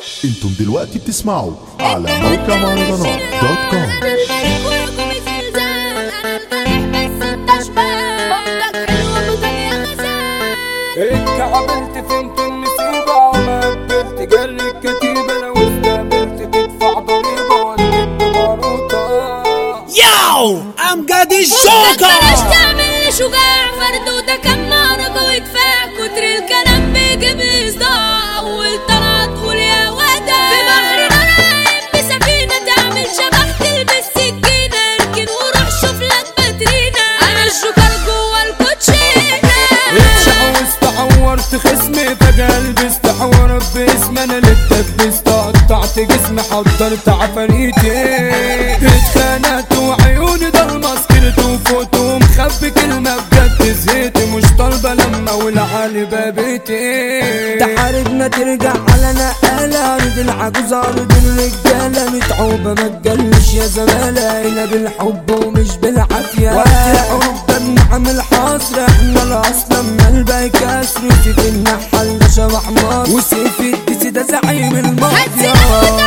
انتم دلوقتي بتسمعوا على موقع مهرجانات دوت كوم اتكعبلت فهمت النسيبة وما قدرت جري الكتيبة لو استقبلت تدفع ضريبة والجد باروتة ياو امجد بلاش الجوكر تعمل شجاع فردودة كم معركة وكفاية كتر الكلام بيجيب إصداع أول طلعة تقول يا ودا في بحر نايم بسفينة تعمل شبح تلبس سكينة اركن وروح شوف لك باترينا أنا الجوكر جوا الكوتشينة اتشعوزت عورت خصمي فجأة لبست حوار باسم انا اللي اتدبست قطعت جسمي حضرت عفاريتي اتخانقت وعيوني ضلمة سكرت وفوت ومخبي كلمة بجد زهقت مش طالبة لما والعالي بابيتي تحاربنا ترجع على نقالة أرض العجوز أرض الرجالة متعوبة ما تجلش يا زمالة هنا بالحب ومش بالعافية وقت الحروب ده بنعمل حصر احنا الأصل أما الباقي كسر سيف النحل ده شبح مصر وسيف الديسي ده زعيم المافيا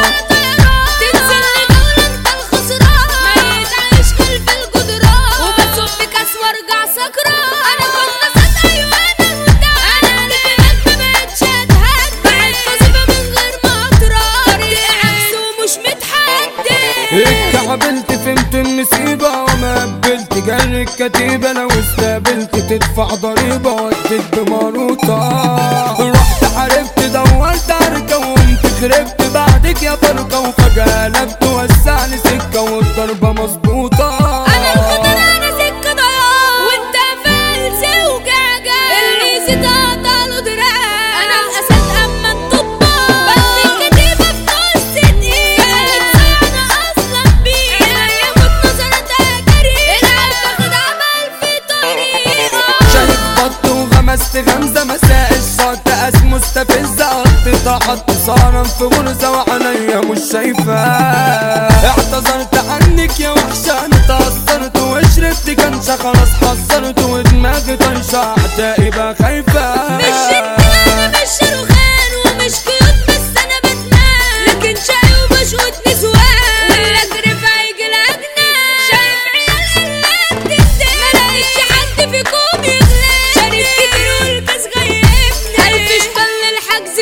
تنزل لجولة انت الخسران ميت عايش خلف الجدران وبصب كاس وارجع سكران انا كنت صدق ايوه انا المدعي انا قلبي مات ما بقتش اتهد بعد كذبة من غير ما اطرى طريق عكس ومش متحدد اتكعبلت فهمت النسيبة وما قبلت جري الكتيبة لو استقبلت تدفع ضريبة وديت بماروطة رحت حاربت دورت عركة وقمت خربت بعدك يا فرقة وفجأة قلبت وسعني سكة والضربة مظبوطة انا الخطر انا سكة ضياع وانت فلس وجعجع الميزي تقطع له دراع انا الاسد اما الطباع بس الكتيبة في نص دقيقة انا اصلا بيه العيا والنظرة تجري العيال تاخد عمل في طريقة شايف بط وغمست غمزة مساء الشط قاس مستفزة قطيت حط صارم في غرزة وعليا مش شايفة اعتذرت عنك يا وحشة انا تأثرت وشربت كنشة خلاص حصرت ودماغي طايشة اعدائي بقى خايفة مش انا مش شاروخان ومش كيوت بس انا بتنام لكن شاي وبشوت نسوان والاجرف هيجي الاجنان شايف عيال قلات تندم ملاقيش حد فيكم يغلب شارب كتير والكاس غيبني الف شبل الحجز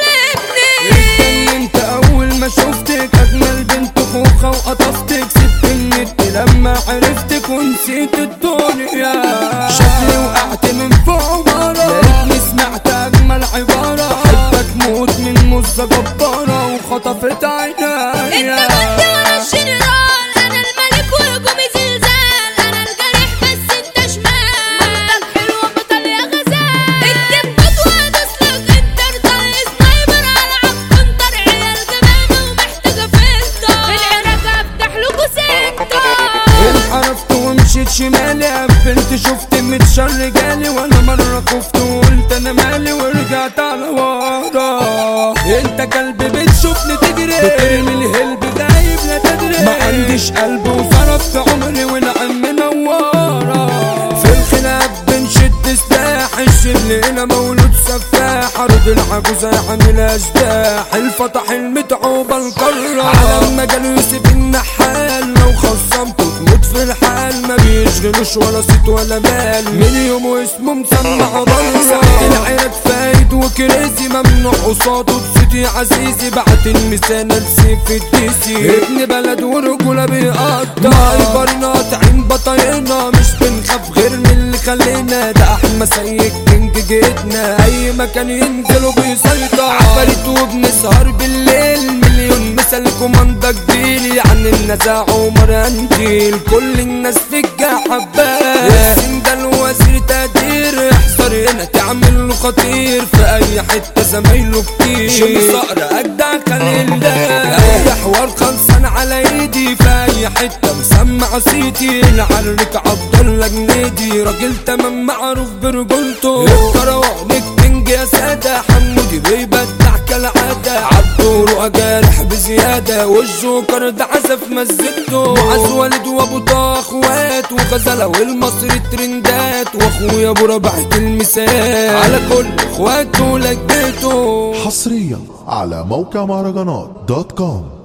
طالبني انت اول ما شفتك اجمل بنت خوخة وقطفتك سبت النت لما عرفتك ونسيت الدنيا شكلي وقعت من فوق ورا لقيتني سمعت اجمل عبارة بحبك موت من مزة جبارة وخطفت انت عينيا كنت ورا الجنرال انا الملك وهجومي زلزال انا الجريح بس انت شمال منطق حلوة بطل يا غزال اكتب خطوة تسلك انت ارضى سنايبر على عالكنتر عيال جبانة ومحتاجة فلتر في العراق افتح لكوا سكتر انحرفت ومشيت شمالي قبلت شفت متشر جالي وانا مرة خفت وقلت انا مالي ورجعت على ورا انت كلب بتشوفني تجري بترمي الهلب غايب لا تدري ما عنديش قلب وصرفت عمري والعم نوارة في الخلاف بنشد سلاح الشل هنا مولود سفاح ارض العجوزة يعمل اشباح الفتح المتعوبة القارة على المجال يوسف النحال لو خصمته تموت في الحال ما بيشغلوش ولا صيت ولا مال من يوم واسمه مسمع بره ساعة العيرك فايد وكريزي ممنوع قصاده بصيتي عزيزي بعت المثال لسيف الديسي ابن بلد ورجولة بيقطع مايبرنا قاطعين بطايقنا مش بنخاف غير من اللي خلينا ده احمى سيد كينج جيتنا اي مكان ينزلوا بيسيطر عفاريت وبنسهر بالليل مليون مثل كوماندا جديل يعني النزاع عمر انجيل كل الناس في الجا حباه ياسين ده الوزير تقدير احذر هنا تعمل له خطير في اي حته زمايله كتير شم صقر اجدع خليل ده اي حوار خلصان على ايدي في اي حته مسمع صيتي العرك عبد الله جنيدي راجل تمام معروف برجولته الكروان الكينج يا ساده حمودي بيبدع كالعاده عبدو رؤى جارح بزيادة والجوكر ده عزف مزجته معز والد وابو طه اخوات وغزلة والمصري ترندات واخويا ابو رباح المثال على كل اخواته لجيته حصريا على موقع مهرجانات دوت كوم